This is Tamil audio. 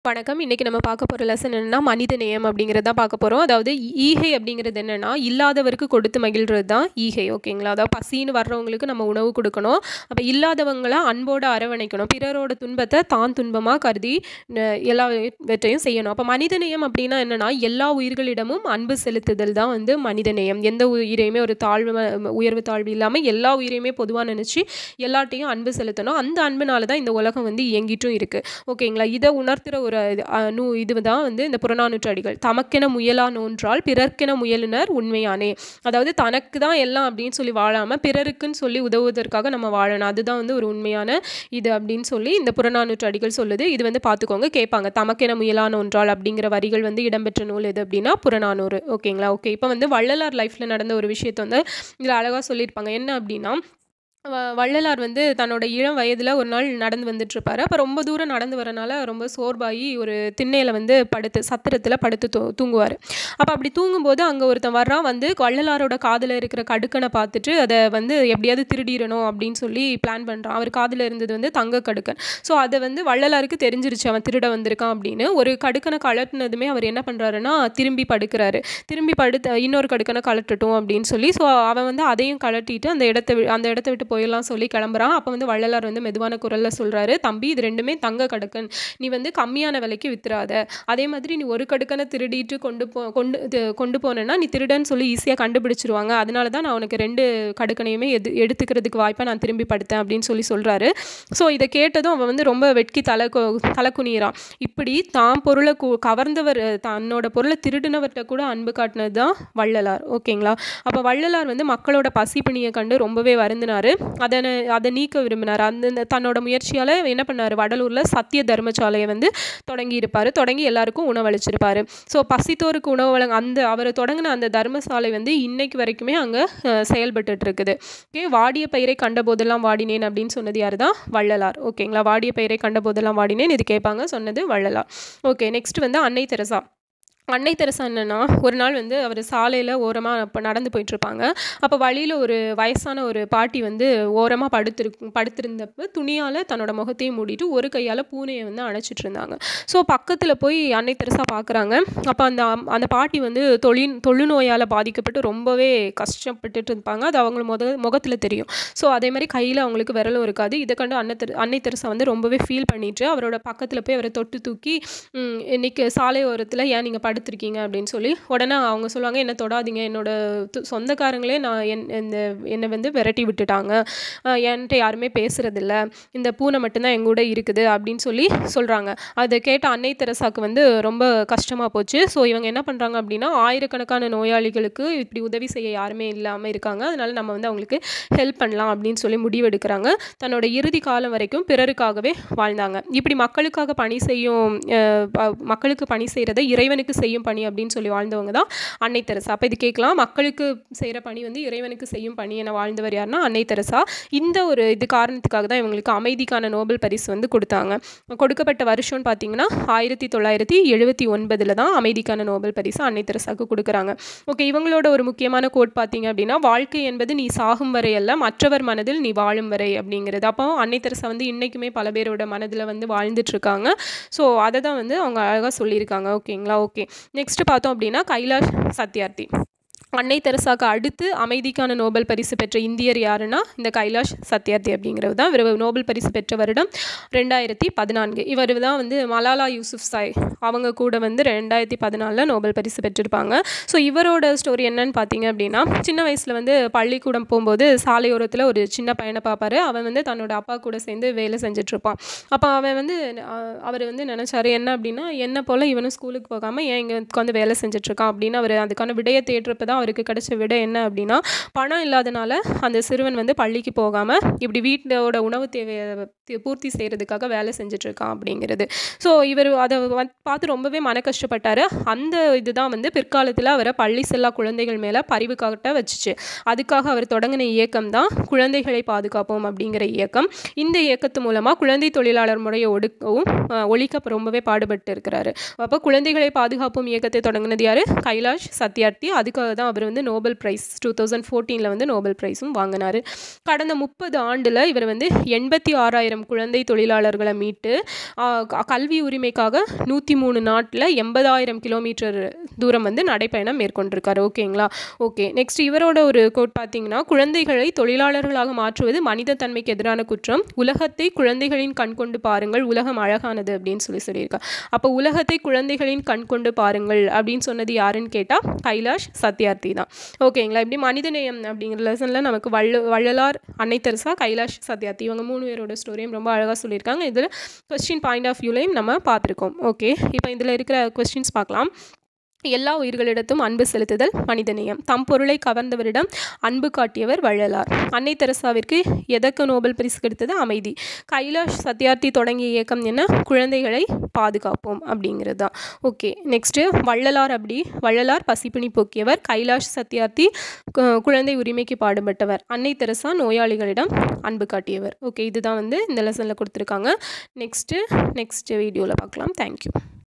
வணக்கம். இன்னைக்கு நம்ம பார்க்க போற லெசன் என்னன்னா, மனித நேயம் அப்படிங்கிறது தான் பார்க்க போறோம். அதாவது ஈகை அப்படிங்கிறது என்னன்னா, இல்லாதவருக்கு கொடுத்து மகிழ்றது தான் ஈகை. ஓகேங்களா? அதாவது பசின்னு வர்றவங்களுக்கு நம்ம உணவு குடுக்கணும். அப்ப இல்லாதவங்கள அன்போட அரவணைக்கணும். பிறரோட துன்பத்த தான் துன்பமா கருதி ந எல்லாவற்றையும் செய்யணும். அப்ப மனித நேயம் அப்படின்னா என்னன்னா, எல்லா உயிர்களிடமும் அன்பு செலுத்துதல் தான் வந்து மனித நேயம். எந்த உயிரையுமே ஒரு தாழ்வு ம உயர்வு தாழ்வு இல்லாம எல்லா உயிரையுமே பொதுவா நெனச்சு எல்லார்ட்டயும் அன்பு செலுத்தணும். அந்த அன்புனால தான் இந்த உலகம் வந்து இயங்கிட்டும் இருக்கு. ஓகேங்களா? இத உணர்த்துற ஒரு இது அ நூ இது தான் வந்து இந்த புறநானூற்று அடிகள். "தமக்கென முயலா நோன்றால் பிறர்க்கென முயலுனர் உண்மையானே." அதாவது தனக்கு தான் எல்லாம் அப்படின்னு சொல்லி வாழாம, பிறருக்குன்னு சொல்லி உதவுவதற்காக நம்ம வாழணும். அதுதான் வந்து ஒரு உண்மையான இது அப்படின்னு சொல்லி இந்த புறநானூற்று அடிகள் சொல்லுது. இது வந்து பார்த்துக்கோங்க. கேட்பாங்க. "தமக்கென முயலா நோன்றால்" அப்படிங்கிற வரிகள் வந்து இடம்பெற்ற நூல் எது அப்படின்னா, புறநானூறு. ஓகேங்களா? ஓகே. இப்ப வந்து வள்ளலார் லைஃப்ல நடந்த ஒரு விஷயத்த வந்து இதுல அழகா சொல்லியிருப்பாங்க. என்ன அப்படின்னா, வ வள்ளலார் வந்து தன்னோட இளம் வயதுல ஒரு நாள் நடந்து வந்துட்டுருப்பாரு. அப்ப ரொம்ப தூரம் நடந்து வரனால ரொம்ப சோர்வாகி ஒரு திண்ணையில வந்து படுத்து சத்திரத்தில படுத்து தூ தூங்குவாரு. அப்ப அப்படி தூங்கும்போது அங்க ஒருத்தன் வர்றான். வந்து வள்ளலாரோட காதுல இருக்கிற கடுக்கன பார்த்துட்டு, அத வந்து எப்படியாவது திருடிறணும் அப்படின்னு சொல்லி பிளான் பண்றான். அவர் காதுல இருந்தது வந்து தங்க கடுக்கன். ஸோ அத வந்து வள்ளலாருக்கு தெரிஞ்சிருச்சு. அவன் திருட வந்திருக்கான் அப்படின்னு. ஒரு கடுக்கன கழட்டுனதுமே அவர் என்ன பண்றாருன்னா, திரும்பி படுக்குறாரு. திரும்பி படுத்து இன்னொரு கடுக்கன கழட்டட்டும் அப்படின்னு சொல்லி, ஸோ அவன் வந்து அதையும் கழட்டிட்டு அந்த இடத்த வி அந்த இடத்த விட்டு போயிடலாம் சொல்லி கிளம்புறான். அப்ப வந்து வள்ளலார் வந்து மெதுவான குரல்ல சொல்றாரு, "தம்பி இது 2மே தங்க கடுக்கன். நீ வந்து கம்மியான விலைக்கு வித்துறாத. அதே மாதிரி நீ ஒரு கடுக்கன திருடிட்டு கொண்டு போ கொண்டு இது கொண்டு போனேன்னா, நீ திருடன்னு சொல்லி ஈஸியா கண்டுபிடிச்சுருவாங்க. அதனால தான் நான் உனக்கு 2 கடுக்கனையுமே எது எடுத்துக்கிறதுக்கு வாய்ப்பா நான் திரும்பி படுத்தேன்." அப்படின்னு சொல்லி சொல்றாரு. ஸோ இத கேட்டதும் அவன் வந்து ரொம்ப வெட்கி தல கொ தல குனியிறான். இப்படி தான் பொருள கு கவர்ந்தவர் தன்னோட பொருள திருடுனவர்ட்ட கூட அன்பு காட்டுனது தான் வள்ளலார். ஓகேங்களா? அப்ப வள்ளலார் வந்து மக்களோட பசி பிணிய கண்டு ரொம்பவே வருந்தினாரு. அதன அத நீக்க விரும்பினாரு. அந்த தன்னோட முயற்சியால என்ன பண்ணாரு, வடலூர்ல சத்திய தர்மசாலைய வந்து தொடங்கியிருப்பாரு. தொடங்கி எல்லாருக்கும் உணவளிச்சிருப்பாரு. ஸோ பசித்தோருக்கு உணவு வழங்க அந்த அவரு தொடங்குன அந்த தர்மசாலை வந்து இன்னைக்கு வரைக்குமே அங்க அ செயல்பட்டுட்டு இருக்குது. ஓகே. "வாடிய பயிரை கண்டபோதெல்லாம் வாடினேன்" அப்படின்னு சொன்னது யாரு தான்? வள்ளலார். ஓகேங்களா? "வாடிய பயிரை கண்டபோதெல்லாம் வாடினேன்" இது கேட்பாங்க. சொன்னது வள்ளலார். ஓகே. நெக்ஸ்ட் வந்து அன்னை தெரசா. அன்னை தெரசா என்னன்னா, ஒரு நாள் வந்து அவரு சாலையில ஓரமா அப்ப நடந்து போயிட்டுருப்பாங்க. அப்ப வழியில ஒரு வயசான ஒரு பாட்டி வந்து ஓரமா படுத்திருக் படுத்திருந்தப்ப துணியால தன்னோட முகத்தையும் மூடிட்டு, ஒரு கையால பூனைய வந்து அணைச்சிட்டு இருந்தாங்க. ஸோ பக்கத்துல போய் அன்னை தெரசா பார்க்குறாங்க. அப்ப அந்த அந்த பாட்டி வந்து தொழில் தொழுநோயால பாதிக்கப்பட்டு ரொம்பவே கஷ்டப்பட்டுட்டு இருப்பாங்க. அது அவங்க மொத முகத்துல தெரியும். ஸோ அதேமாரி கையில அவங்களுக்கு விரலும் இருக்காது. இத கண்டு அன்ன தெர அன்னை தெரசா வந்து ரொம்பவே ஃபீல் பண்ணிட்டு, அவரோட பக்கத்துல போய் அவர தொட்டு தூக்கி, ம் "இன்னைக்கு சாலை ஓரத்துல ஏன் நீங்க படுத்திருக்கீங்க?" அப்படின்னு சொல்லி, உடனே அவங்க சொல்லுவாங்க, "என்ன தொடாதீங்க. என்னோட து சொந்தக்காரங்களே நான் என் இந்த என்ன வந்து விரட்டி விட்டுட்டாங்க. அ என்ட்ட யாருமே பேசுறதில்ல. இந்த பூனை மட்டும் தான் எங்கூட இருக்குது." அப்படின்னு சொல்லி சொல்றாங்க. அத கேட்ட அன்னை தெரசாக்கு வந்து ரொம்ப கஷ்டமா போச்சு. ஸோ இவங்க என்ன பண்றாங்க அப்படின்னா, ஆயிரக்கணக்கான நோயாளிகளுக்கு இப்படி உதவி செய்ய யாருமே இல்லாம இருக்காங்க. அதனால நம்ம வந்து அவங்களுக்கு ஹெல்ப் பண்ணலாம் அப்படின்னு சொல்லி முடிவெடுக்குறாங்க. தன்னோட இறுதி காலம் வரைக்கும் பிறருக்காகவே வாழ்ந்தாங்க. இப்படி மக்களுக்காக பணி செய்யும் அ ப மக்களுக்கு பணி செய்றத இறைவனுக்கு செய்யும் பணி அப்படின்னு சொல்லி வாழ்ந்தவங்க தான் அன்னை தெரசா. அப்ப இது கேட்கலாம். மக்களுக்கு செய்ற பணி வந்து இறைவனுக்கு செய்யும் பணி என வாழ்ந்தவர் யாருன்னா, அன்னை தெரசா. இந்த ஒரு இது காரணத்துக்காக தான் இவங்களுக்கு அமைதிக்கான நோபல் பரிசு வந்து குடுத்தாங்க. கொடுக்கப்பட்ட வருஷம்னு பார்த்தீங்கன்னா, 1979ல தான் அமைதிக்கான நோபல் பரிசு அன்னை தெரசாக்கு குடுக்குறாங்க. ஓகே. இவங்களோட ஒரு முக்கியமான கோட் பார்த்தீங்க அப்படின்னா, "வாழ்க்கை என்பது நீ சாகும் வரை அல்ல, மற்றவர் மனதில் நீ வாழும் வரை." அப்படிங்கிறது. அப்போ அன்னை தெரசா வந்து இன்னைக்குமே பல பேரோட மனதில வந்து வாழ்ந்துட்டுருக்காங்க. ஸோ அத தான் வந்து அவங்க அழகா சொல்லியிருக்காங்க. ஓகேங்களா? ஓகே. நெக்ஸ்ட் பார்த்தோம் அப்படின்னா, கைலாஷ் சத்யார்த்தி. அன்னை தெரசாக்கு அடுத்து அமைதிக்கான நோபல் பரிசு பெற்ற இந்தியர் யாருன்னா, இந்த கைலாஷ் சத்யார்த்தி அப்படிங்கிறவர் தான். இவரு நோபல் பரிசு பெற்ற வருடம் 2014. இவரு தான் வந்து மலாலா யூசுப்சாய் அவங்க கூட வந்து 2014ல நோபல் பரிசு பெற்றிருப்பாங்க. ஸோ இவரோட ஸ்டோரி என்னன்னு பார்த்தீங்க அப்படின்னா, சின்ன வயசுல வந்து பள்ளிக்கூடம் போம்போது சாலையோரத்துல ஒரு சின்ன பையன பார்ப்பாரு. அவன் வந்து தன்னோட அப்பா கூட சேர்ந்து வேலை செஞ்சுட்ருப்பான். அப்ப அவன் வந்து அ அவரு வந்து நெனச்சாரு என்ன அப்படின்னா, என்ன போல இவனும் ஸ்கூலுக்கு போகாம ஏன் இங்க உட்காந்து வேலை செஞ்சுட்ருக்கான் அப்படின்னு அவரு அதுக்கான விடைய தேடுறப்ப தான் அவருக்கு கிடைச்ச விடை என்ன அப்படின்னா, பணம் இல்லாதனால அந்த சிறுவன் வந்து பள்ளிக்கு போகாம, இப்படி வீட்டோட உணவு தேவைய பூர்த்தி செய்றதுக்காக வேலை செஞ்சுட்ருக்கான் அப்படிங்கிறது. ஸோ இவரு அத வந் பார்த்து ரொம்பவே மன கஷ்டப்பட்டாரு. அந்த இதுதான் வந்து பிற்காலத்துல அவர பள்ளி செல்லா குழந்தைகள் மேல பரிவு காட்ட வச்சுச்சு. அதுக்காக அவர் தொடங்குன இயக்கம் தான் குழந்தைகளை பாதுகாப்போம் அப்படிங்கிற இயக்கம். இந்த இயக்கத்து மூலமா குழந்தை தொழிலாளர் முறைய ஒடுக்கவும் அ ஒழிக்க ரொம்பவே பாடுபட்டு இருக்கிறாரு. அப்ப குழந்தைகளை பாதுகாப்போம் இயக்கத்தை தொடங்குனது யாரு? கைலாஷ் சத்யார்த்தி. அதுக்காக தான் அவர் வந்து நோபல் ப்ரைஸ் டூ தௌசண்ட் ஃபோர்டீனில் வந்து நோபல் ப்ரைஸும் வாங்கினார் கடந்த முப்பது ஆண்டில் இவர் வந்து எண்பத்தி ஆறாயிரம் குழந்தை தொழிலாளர்களை மீட்டு ஆ, க- கல்வி உரிமைக்காக நூற்றி மூணு நாட்டில் எண்பதாயிரம் கிலோமீட்டர் தூரம் வந்து நடைப்பயணம் மேற்கொண்டிருக்காரு ஓகேங்களா ஓகே நெக்ஸ்ட் இவரோட ஒரு கோட் பார்த்தீங்கன்னா குழந்தைகளை தொழிலாளர்களாக மாற்றுவது மனித தன்மைக்கு எதிரான குற்றம் உலகத்தை குழந்தைகளின் கண் கொண்டு பாருங்கள் உலகம் அழகானது அப்படின்னு சொல்லி சொல்லியிருக்கார் அப்போ உலகத்தை குழந்தைகளின் கண் கொண்டு பாருங்கள் அப்படின்னு சொன்னது யாருன்னு கேட்டால் கைலாஷ் சத்யார்த்தி தான் ஓகேங்களா இப்படி மனிதநேயம் அப்படிங்கிற லெசனில் நமக்கு வள்ள வள்ளலார் அன்னை தெரசா கைலாஷ் சத்யார்த்தி இவங்க மூணு பேரோட ஸ்டோரியும் ரொம்ப அழகாக சொல்லியிருக்காங்க இதில் கொஸ்டின் பாயிண்ட் ஆஃப் வியூலையும் நம்ம பார்த்துருக்கோம் ஓகே இப்போ இதில் இருக்கிற கொஸ்டின்ஸ் பார்க்கலாம் எல்லா உயிர்களிடத்தும் அன்பு செலுத்துதல் மனிதநேயம் தம் பொருளை கவர்ந்தவரிடம் அன்பு காட்டியவர் வள்ளலார் அன்னை தெரசாவிற்கு எதற்கு நோபல் பரிசு கிடைத்தது அமைதி கைலாஷ் சத்யார்த்தி தொடங்கிய இயக்கம் என்ன குழந்தைகளை பாதுகாப்போம் அப்படிங்கிறது தான் ஓகே நெக்ஸ்ட்டு வள்ளலார் அப்படி வள்ளலார் பசிப்பிணி போக்கியவர் கைலாஷ் சத்யார்த்தி கு- குழந்தை உரிமைக்கு பாடுபட்டவர் அன்னை தெரசா நோயாளிகளிடம் அன்பு காட்டியவர் ஓகே இதுதான் வந்து இந்த லெசனில் கொடுத்துருக்காங்க நெக்ஸ்ட்டு நெக்ஸ்ட் வீடியோவில் பார்க்கலாம் தேங்க்யூ